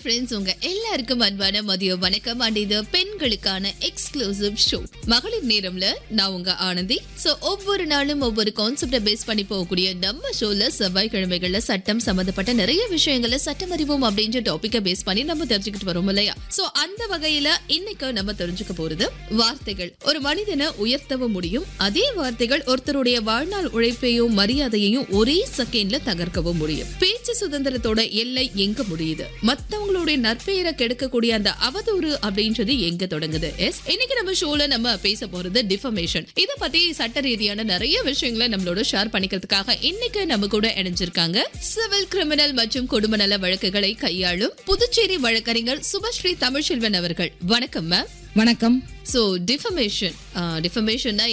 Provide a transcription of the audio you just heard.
friends உங்க எல்லாருக்கும் அன்பான மதிய வணக்கம் அண்ட் இது பெண்களுக்கான எக்ஸ்க்ளூசிவ் ஷோ மகளிர் நேரம்ல நான் உங்க ஆனந்தி சோ ஒவ்வொரு நாளும் ஒவ்வொரு கான்செப்டை பேஸ் பண்ணி போகக்கூடிய நம்ம ஷோல செவ்வாய்க்கிழமைகள்ல சட்டம் சம்பந்தப்பட்ட நிறைய விஷயங்களை சட்டம் அறிவோம் அப்படின்ற டாபிக்கை பேஸ் பண்ணி நம்ம தெரிஞ்சுக்கிட்டு வரோம் இல்லையா சோ அந்த வகையில இன்னைக்கு நம்ம தெரிஞ்சுக்க போறது வார்த்தைகள் ஒரு மனிதனை உயர்த்தவும் முடியும் அதே வார்த்தைகள் ஒருத்தருடைய வாழ்நாள் உழைப்பையும் மரியாதையையும் ஒரே செகண்ட்ல தகர்க்கவும் முடியும் பேச்சு சுதந்திரத்தோட எல்லை எங்க முடியுது மத்தவங்களுடைய நற்பெயரை கெடுக்கக்கூடிய அந்த அவதூறு அப்படின்றது எங்க தொடங்குது எஸ் இன்னைக்கு நம்ம ஷோல நம்ம பேச போறது டிஃபமேஷன் இத பத்தி சட்ட ரீதியான நிறைய விஷயங்களை நம்மளோட ஷேர் பண்ணிக்கிறதுக்காக இன்னைக்கு நம்ம கூட இணைஞ்சிருக்காங்க சிவில் கிரிமினல் மற்றும் குடும்ப நல வழக்குகளை கையாளும் புதுச்சேரி வழக்கறிஞர் சுபஸ்ரீ தமிழ்செல்வன் அவர்கள் வணக்கம் மேம் வணக்கம் சோ டிஃபமேஷன் டிஃபமேஷன்னா